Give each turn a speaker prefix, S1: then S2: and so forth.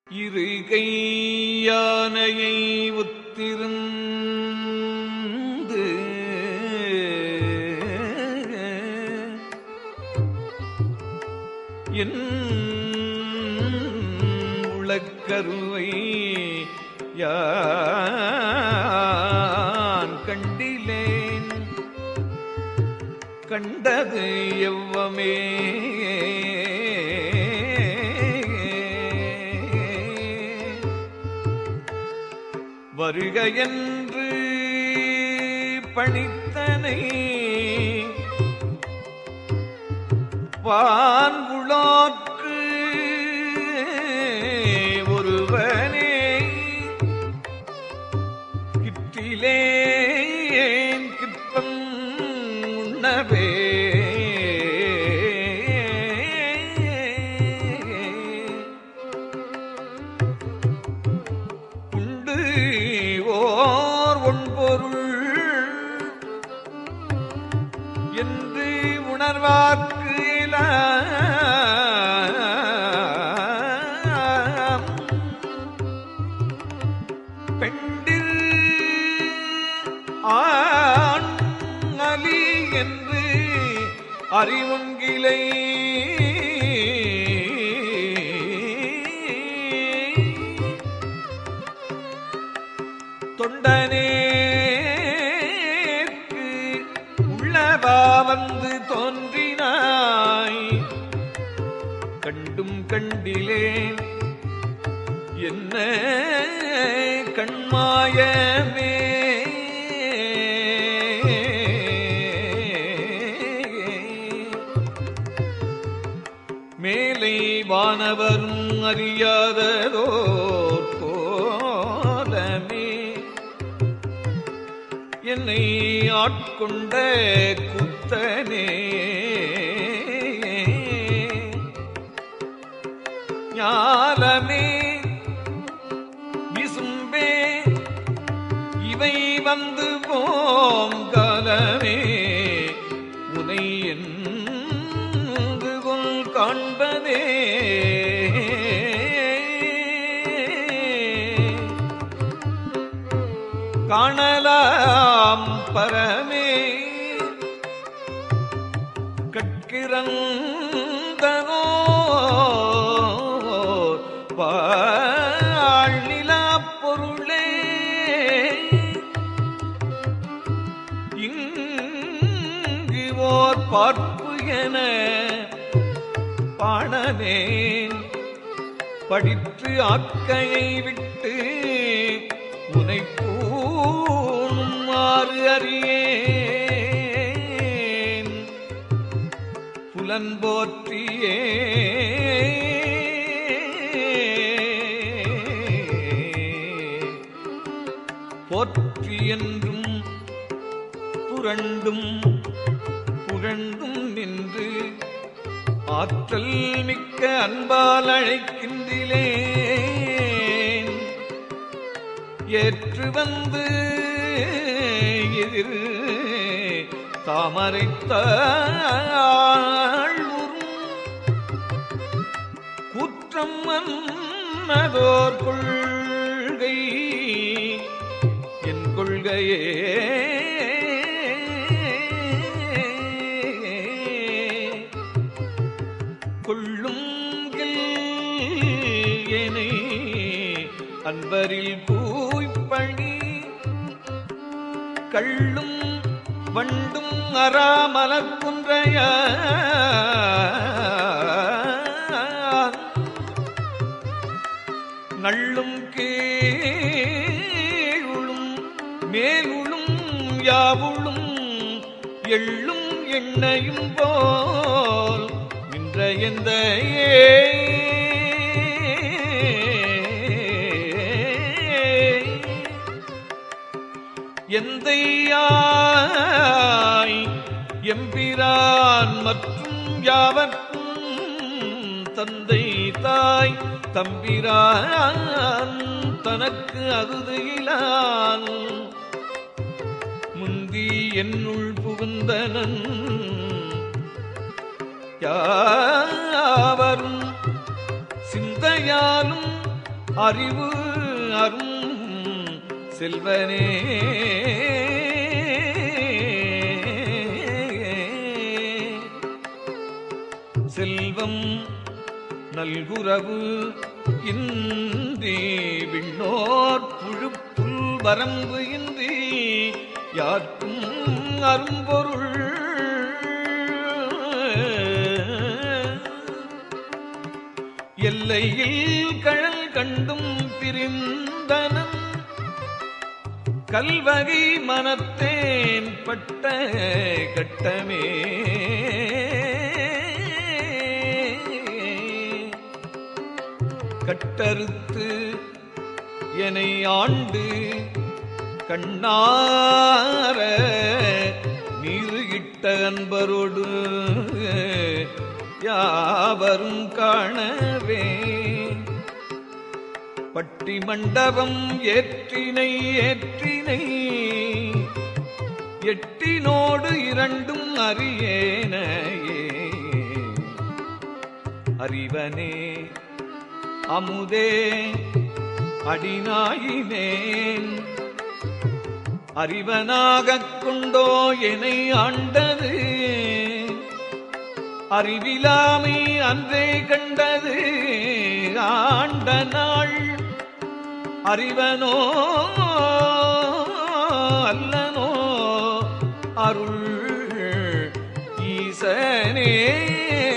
S1: இருகை யானையை ஒத்திருந்து என் உளக்கருவை யான் கண்டிலேன் கண்டது எவ்வமே வருக என்று பணித்தனை வான்புளாக்கு ஒருவனே கிட்டிலேன் கிப்பம் உண்ணவே உண்டு ஓர் ஒன்பொருள் என்று உணர்வார்க்கு எல்லாம் பெண்டில் ஆண் அலி என்று அறிவுங்கிலை தொண்டனேற்கு உள்ளவா வந்து தோன்றினாய் கண்டும் கண்டிலேன் என்ன கண்மாயமே மேலை வானவரும் அறியாததோர் கோலமே என்னை ஆட்கொண்ட குத்தனே ஞாலமே விசும்பே இவை வந்து போம் காலமே உனை என்று கொல் காண்பதே காணலாம் பரமே கட்கிறந்தனோ வாழ்நிலா பொருளே இங்கு ஓர் பார்ப்பு என பாணனேன் படித்து ஆக்கையை விட்டு உனை பூமாறு அறியேன் புலன் போற்றியே போற்றி என்றும் புரண்டும் புகழ்ந்தும் நின்று ஆற்றல் மிக்க அன்பால் அழைக்கின்றிலேன் ஏற்று வந்து எதிர் தாமரைத்தாழ்வுறும் குற்றம் மன்னதோர் கொள்கை என் கொள்கையே கொள்ளும் ஏனை அன்பரில் பூய்ப்பணி கள்ளும் வண்டும் அறாமலர் குன்றைய நள்ளும் கீழும் மேலுளும் யாவுளும் எள்ளும் எண்ணையும் போல் நின்ற எந்த எந்தையாய் எம்பிரான் மற்றும் யாவர்க்கும் தந்தை தாய் தம்பிரான் தனக்கு அகுதியிலான் முந்தி என்னுள் புகுந்தனன் யாவரும் சிந்தையாலும் அறிவு அரும் செல்வனே செல்வம் நல்குறவு இன்றி விண்ணோர் புழுப்புல் வரம்பு இன்றி யார்க்கும் அரும்பொருள் எல்லையில் கழல் கண்டும் பிரிந்தனம் கல்வகை மனத்தேன் பட்ட கட்டமே கட்டறுத்து என்னை ஆண்டு கண்ணார நீரு இட்ட அன்பரோடு யாவரும் காணவே பட்டி மண்டபம் ஏற்றினை ஏற்றினை எட்டினோடு இரண்டும் அறியேனையே அறிவனே அமுதே அடிநாயினேன் அறிவனாகக் கொண்டோ என்னை ஆண்டது அறிவிலாமை அன்றே கண்டது ஆண்ட நாள் அறிவனோ அல்லனோ அருள் ஈசனே